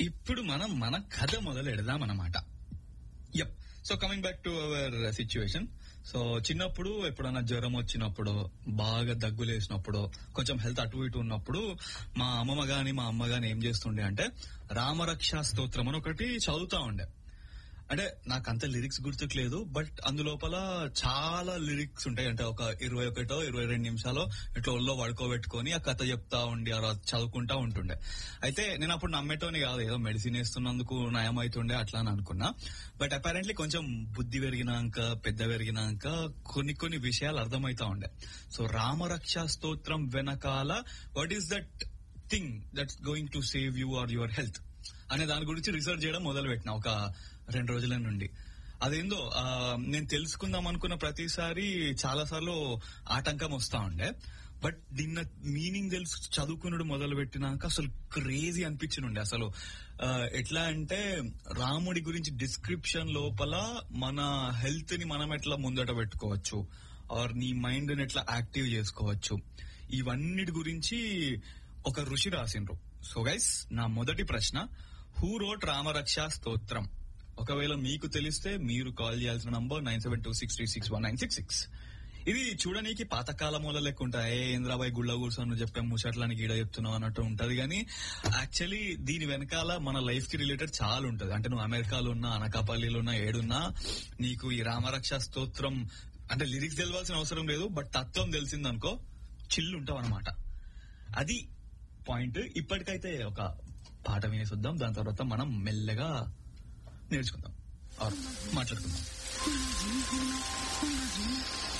ఇప్పుడు మనం మన కథ మొదలు ఎడదాం అన్నమాట yup so coming back to our situation so చిన్నప్పుడు ఎప్పుడైనా జ్వరం వచ్చినప్పుడు బాగా దగ్గులేసినప్పుడు కొంచెం హెల్త్ అటు ఇటు ఉన్నప్పుడు మా అమ్మమ్మ గాని మా అమ్మ గాని ఏం చేస్తుండే అంటే రామరక్ష స్తోత్రం అని ఒకటి చదువుతా ఉండే అంటే నాకు అంత లిరిక్స్ గుర్తుకు లేదు బట్ అందులోపల చాలా లిరిక్స్ ఉంటాయి అంటే ఒక ఇరవై ఒకటో ఇరవై రెండు నిమిషాలు ఇట్లా ఒళ్ళో పడుకోబెట్టుకొని ఆ కథ చెప్తా ఉండి అలా చదువుకుంటా ఉంటుండే అయితే నేను అప్పుడు నమ్మేటోని కాదు ఏదో మెడిసిన్ వేస్తున్నందుకు నయం అవుతుండే అట్లా అని అనుకున్నా బట్ అపారెంట్లీ కొంచెం బుద్ధి పెరిగినాక పెద్ద పెరిగినాక కొన్ని కొన్ని విషయాలు అర్థమవుతా ఉండే సో రామరక్ష స్తోత్రం వెనకాల what is that thing that's going to save you or your health అనే దాని గురించి రీసెర్చ్ చేయడం మొదలు పెట్టిన ఒక రెండు రోజుల నుండి అదేందో ఆ, నేను తెలుసుకుందాం అనుకున్న ప్రతిసారి చాలా సార్లు ఆటంకం వస్తా ఉండే బట్ నిన్న మీనింగ్ తెలుసు చదువుకునుడు మొదలు పెట్టినాక అసలు క్రేజీ అనిపించినుండే అసలు ఆ, ఎట్లా అంటే రాముడి గురించి డిస్క్రిప్షన్ లోపల మన హెల్త్ ని మనం ఎట్లా ముందట పెట్టుకోవచ్చు ఆర్ నీ మైండ్ ని ఎట్లా యాక్టివ్ చేసుకోవచ్చు ఇవన్నిటి గురించి ఒక ఋషి రాసిండ్రు సో గైస్ నా మొదటి ప్రశ్న హూ రోట్ రామరక్ష స్తోత్రం ఒకవేళ మీకు తెలిస్తే మీరు కాల్ చేయాల్సిన number nine seven two six three six one nine six six ఇది చూడనీకి పాతకాల మూల లెక్క ఉంటాయి ఏ ఇంద్రాబాయ్ గుళ్ళ కూర్చొని చెప్పే ముచ్చట్లని గీడ చెప్తున్నావు అన్నట్టు ఉంటది కానీ యాక్చువల్లీ దీని వెనకాల మన లైఫ్ కి రిలేటెడ్ చాలా ఉంటది అంటే నువ్వు అమెరికాలో ఉన్నా అనకాపల్లిలో ఉన్నా ఏడున్నా నీకు ఈ రామరక్ష స్తోత్రం అంటే లిరిక్స్ తెలవాల్సిన అవసరం లేదు బట్ తత్వం తెలిసిందనుకో చిల్లు ఉంటావు అనమాట అది పాయింట్ ఇప్పటికైతే ఒక పాట వినేసిద్దాం దాని తర్వాత మనం మెల్లగా నేర్చుకుందాం ఆర్ మాట్లాడుకుందాం